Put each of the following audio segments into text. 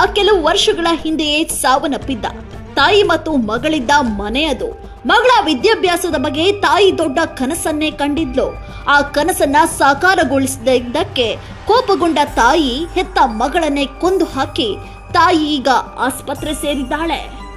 ಕೆಲವು ವರ್ಷಗಳ ಹಿಂದೆಯೇ ಸಾವನ್ನಪ್ಪಿದ್ದ ತಾಯಿ ಮತ್ತು ಮಗಳಿದ್ದ ಮನೆ ಅದು ಮಗಳ ವಿದ್ಯಾಭ್ಯಾಸದ ಬಗ್ಗೆ ತಾಯಿ ದೊಡ್ಡ ಕನಸನ್ನೇ ಕಂಡಿದ್ಲು ಆ ಕನಸನ್ನ ಸಾಕಾರಗೊಳಿಸಿದ್ದಕ್ಕೆ ಕೋಪಗೊಂಡ ತಾಯಿ ಹೆತ್ತ ಮಗಳನ್ನೇ ಕೊಂದು ಹಾಕಿ ತಾಯಿ ಈಗ ಆಸ್ಪತ್ರೆ ಸೇರಿದ್ದಾಳೆ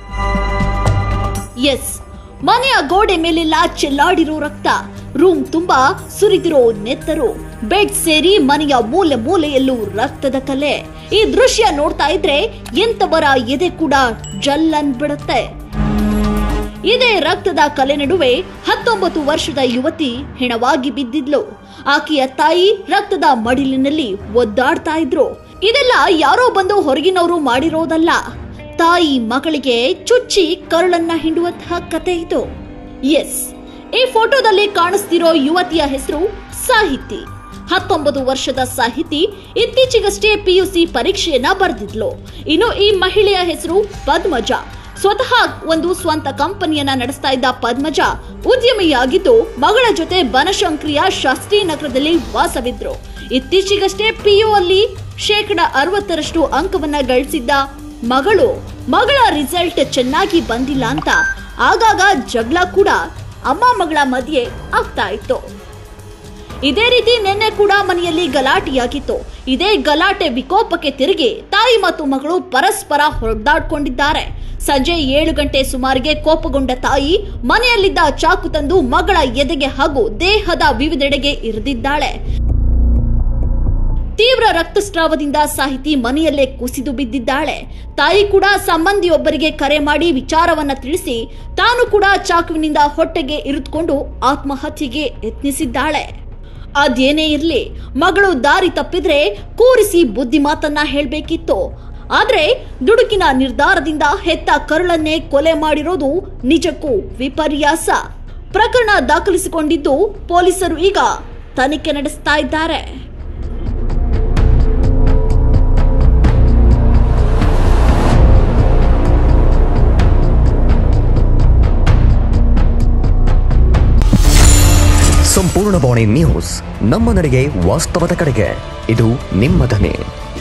ಎಸ್ ಮನೆಯ ಗೋಡೆ ಮೇಲೆಲ್ಲ ಚೆಲ್ಲಾಡಿರೋ ರಕ್ತ ರೂಮ್ ತುಂಬಾ ಸುರಿದಿರೋ ನೆತ್ತರು ಬೆಡ್ ಸೇರಿ ಮನೆಯ ಮೂಲೆ ಮೂಲೆಯಲ್ಲೂ ರಕ್ತದ ಕಲೆ ಈ ದೃಶ್ಯ ನೋಡ್ತಾ ಇದ್ರೆ ಎಂತವರ ಎದೆ ಕೂಡ ಜಲ್ಲನ್ ಬಿಡುತ್ತೆ ಇದೇ ರಕ್ತದ ಕಲೆ ನಡುವೆ ಹತ್ತೊಂಬತ್ತು ವರ್ಷದ ಯುವತಿ ಹೆಣವಾಗಿ ಬಿದ್ದಿದ್ಲು ಆಕೆಯ ತಾಯಿ ರಕ್ತದ ಮಡಿಲಿನಲ್ಲಿ ಒದ್ದಾಡ್ತಾ ಇದ್ರು ಇದೆಲ್ಲ ಯಾರೋ ಬಂದು ಹೊರಗಿನವರು ಮಾಡಿರೋದಲ್ಲ ತಾಯಿ ಮಗಳಿಗೆ ಚುಚ್ಚಿ ಕರುಳನ್ನ ಹಿಂಡುವಂತಹ ಕತೆ ಇದು ಎಸ್ ಈ ಫೋಟೋದಲ್ಲಿ ಕಾಣಿಸ್ತಿರೋ ಯುವತಿಯ ಹೆಸರು ಸಾಹಿತಿ ಹತ್ತೊಂಬತ್ತು ವರ್ಷದ ಸಾಹಿತಿ ಇತ್ತೀಚೆಗಷ್ಟೇ ಪಿಯುಸಿ ಪರೀಕ್ಷೆಯನ್ನ ಬರೆದಿದ್ಲು ಇನ್ನು ಈ ಮಹಿಳೆಯ ಹೆಸರು ಪದ್ಮಜ ಸ್ವತಃ ಒಂದು ಸ್ವಂತ ಕಂಪನಿಯನ್ನ ನಡೆಸ್ತಾ ಇದ್ದ ಪದ್ಮಜ ಉದ್ಯಮಿಯಾಗಿದ್ದು ಮಗಳ ಜೊತೆ ಬನಶಂಕರಿಯ ಶಾಸ್ತ್ರೀನಗರದಲ್ಲಿ ವಾಸವಿದ್ರು ಇತ್ತೀಚೆಗಷ್ಟೇ ಪಿಯು ಅಲ್ಲಿ ಶೇಕಡ ಅರವತ್ತರಷ್ಟು ಅಂಕವನ್ನ ಗಳಿಸಿದ್ದ ಮಗಳು ಮಗಳ ರಿಸಲ್ಟ್ ಚೆನ್ನಾಗಿ ಬಂದಿಲ್ಲ ಅಂತ ಆಗಾಗ ಜಗಳ ಕೂಡ ಅಮ್ಮ ಮಗಳ ಮಧ್ಯೆ ಆಗ್ತಾ ಇತ್ತು ಇದೇ ರೀತಿ ನಿನ್ನೆ ಕೂಡ ಮನೆಯಲ್ಲಿ ಗಲಾಟೆಯಾಗಿತ್ತು ಇದೇ ಗಲಾಟೆ ವಿಕೋಪಕ್ಕೆ ತಿರುಗಿ ತಾಯಿ ಮತ್ತು ಮಗಳು ಪರಸ್ಪರ ಹೊಡೆದಾಡ್ಕೊಂಡಿದ್ದಾರೆ ಸಂಜೆ ಏಳು ಗಂಟೆ ಸುಮಾರಿಗೆ ಕೋಪಗೊಂಡ ತಾಯಿ ಮನೆಯಲ್ಲಿದ್ದ ಚಾಕು ತಂದು ಮಗಳ ಎದೆಗೆ ಹಾಗೂ ದೇಹದ ವಿವಿಧೆಡೆಗೆ ಇರಿದಿದ್ದಾಳೆ ತೀವ್ರ ರಕ್ತಸ್ರಾವದಿಂದ ಸಾಹಿತಿ ಮನೆಯಲ್ಲೇ ಕುಸಿದು ಬಿದ್ದಿದ್ದಾಳೆ ತಾಯಿ ಕೂಡ ಸಂಬಂಧಿಯೊಬ್ಬರಿಗೆ ಕರೆ ಮಾಡಿ ವಿಚಾರವನ್ನ ತಿಳಿಸಿ ತಾನು ಕೂಡ ಚಾಕುವಿನಿಂದ ಹೊಟ್ಟೆಗೆ ಇರಿದುಕೊಂಡು ಆತ್ಮಹತ್ಯೆಗೆ ಯತ್ನಿಸಿದ್ದಾಳೆ ಅದೇನೇ ಇರ್ಲಿ ಮಗಳು ದಾರಿ ತಪ್ಪಿದ್ರೆ ಕೂರಿಸಿ ಬುದ್ಧಿ ಮಾತನ್ನ ಹೇಳ್ಬೇಕಿತ್ತು ಆದ್ರೆ ದುಡುಕಿನ ನಿರ್ಧಾರದಿಂದ ಹೆತ್ತ ಕರುಳನ್ನೇ ಕೊಲೆ ಮಾಡಿರೋದು ನಿಜಕ್ಕೂ ವಿಪರ್ಯಾಸ ಪ್ರಕರಣ ದಾಖಲಿಸಿಕೊಂಡಿದ್ದು ಪೊಲೀಸರು ಈಗ ತನಿಖೆ ನಡೆಸ್ತಾ ಇದ್ದಾರೆ ಸಂಪೂರ್ಣ ಬಾಣಿ ನ್ಯೂಸ್ ನಮ್ಮ ನಡೆಗೆ ವಾಸ್ತವದ ಕಡೆಗೆ ಇದು ನಿಮ್ಮ ಧ್ವನಿ